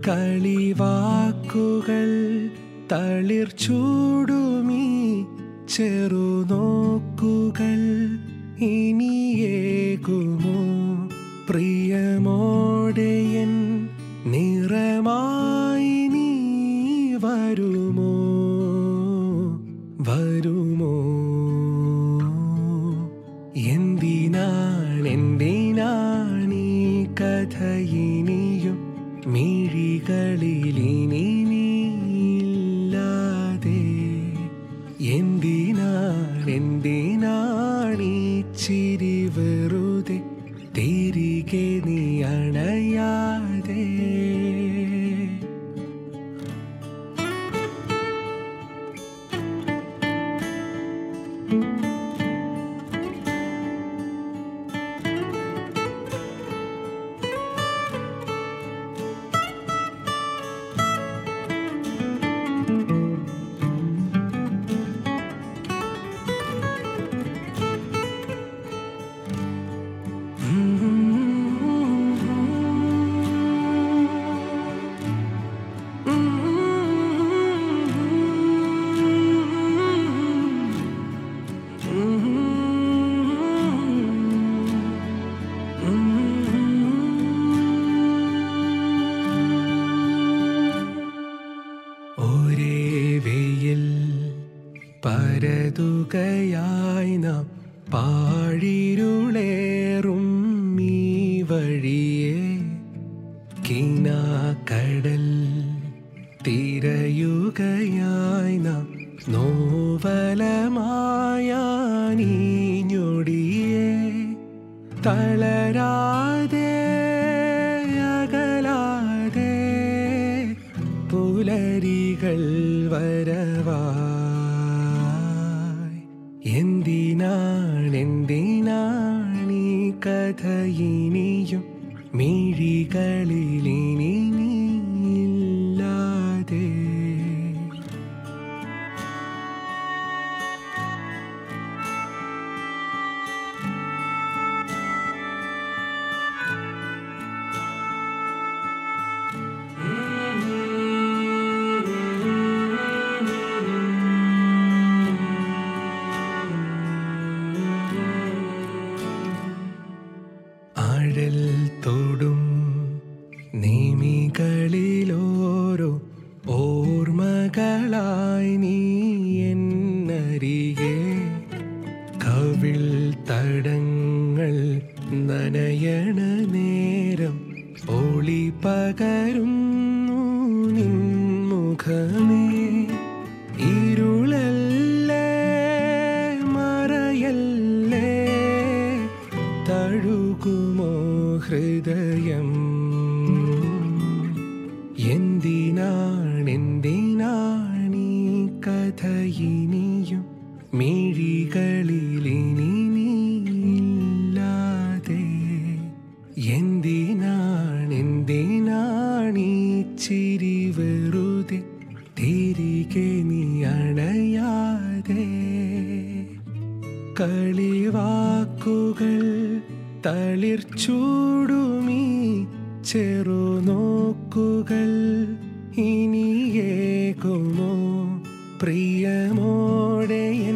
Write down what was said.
കളിവാക്കുകൾ തളിർ ചൂടുമീ ചെറുനോക്കുകൾ ഇനിയേകുമോ പ്രിയമോടെയൻ നിറമായി നീ വരുമോ വരുമോ എന്തിനാണെന്തിനാണീ കഥ ഇനിയും മിഴികളിലിനി നീയില്ലാതെ എന്തിനാണെന്തിനാണീ ചിരി വെറുതെ തിരികെ നീ അണയാതെ ഒരേ വെയിൽ പരതുകയായി നാം പാഴിരുളേറും ഈ വഴിയെ കിനാക്കടൽ തിരയുകയായി നാം നോവലമായ നീഞ്ഞൊടിയെ തളരാതെ അകലാതെ പുലരികൾ വരവായി എന്തിനാണെന്തിനാണീ കഥ ഇനിയും മിഴികളിലിനി നീയില്ലാതെ ആഴൽ തൊടും നിമികളിലോരോ ഓർമ്മകളായി നീ എന്നരികെ കവിൾ തടങ്ങൾ നനയണ നേരം ഒളി പകരുന്നു നിൻമുഖമേ ഇരുളല്ലേ മറയല്ലേ തഴുകുമോ ഹൃദയം എന്തിനാണെന്തിനാണീ കഥ ഇനിയും മിഴികളിലിനി നീയില്ലാതെ എന്തിനാണെന്തിനാണീ ചിരി വെറുതെ തിരികെ നീ അണയാതെ കളിവാക്കുകൾ തളിർ ചൂടുമീ ചെറുനോക്കുകൾ ഇനിയേകുമോ പ്രിയമോടെ എൻ